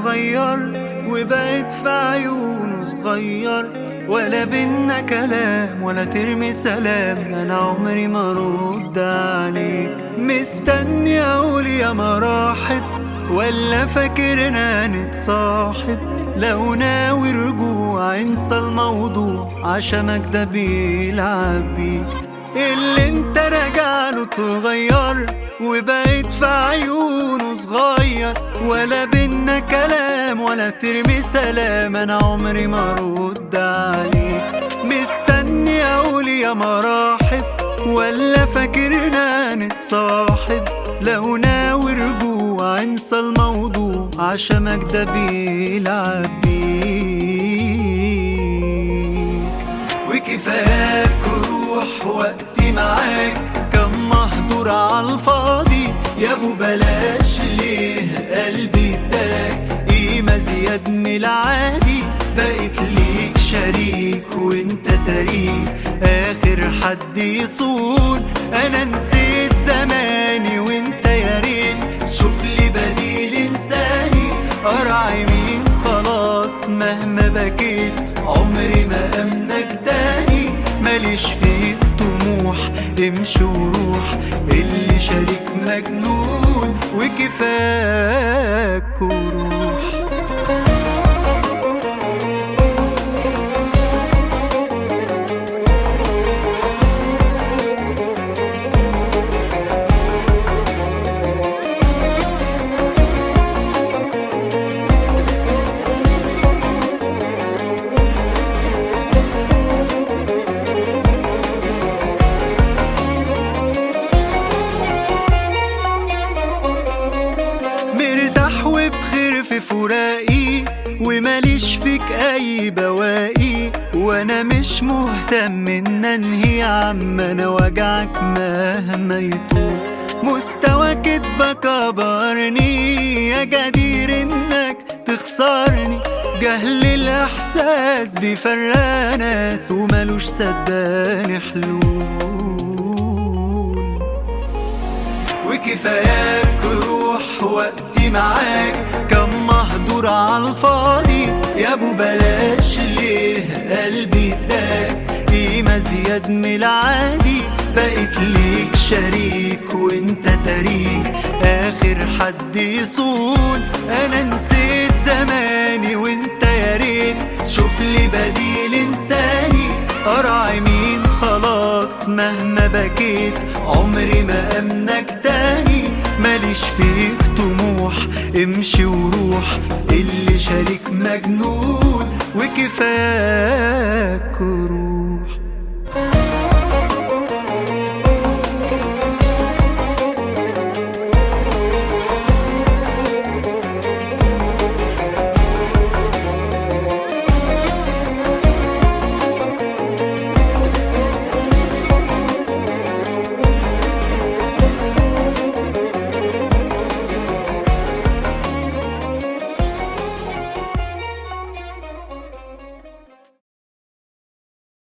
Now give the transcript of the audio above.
اتغير وبقيت في عيونه صغير ولا بينا كلام ولا ترمي سلام انا عمري ما رد عليك مستني اقول يا مراحب ولا فاكرنا نتصاحب لو ناوي رجوع انسى الموضوع عشمك ده بيلعب بيك اللي انت راجع له اتغير وبقيت في عيونه صغير ولا بينا كلام ولا ترمي سلام انا عمري ما رد عليك مستني اقول يا مراحب ولا فاكرنا نتصاحب لو ناوي رجوع انسى الموضوع عشمك ده بيلعب بيك وكفاك روح وقتي معاك كم مهدور عالفاضي يا ابو بلاش ليه قلبي اداك قيمة زياد من العادي بقيت ليك شريك وانت تريك اخر حد يصون انا نسيت زماني وانت يا ريت شوف لي بديل انساني ارعى مين خلاص مهما بكيت عمري ما امنك تاني ماليش فيك طموح امشي وروح اللي شريك مجنون وكفاك وروح مرتاح وبخير في فراقي وماليش فيك اي بواقي وانا مش مهتم ان انهي عم انا وجعك مهما يطول مستوى كدبك كبرني يا جدير انك تخسرني جهل الاحساس بيفرق ناس وملوش صدقني حلول وكفاياك روح وقتي معاك كم مهدور عالفاضي يا ابو بلاش ليه قلبي اداك قيمة زياد من العادي بقيت ليك شريك وانت تريك اخر حد يصون انا نسيت زماني وانت يا ريت شوف لي بديل انساني ارعى مين خلاص مهما بكيت عمري ما امنك تاني ماليش فيك طموح امشي وروح اللي شريك مجنون وكفاك روح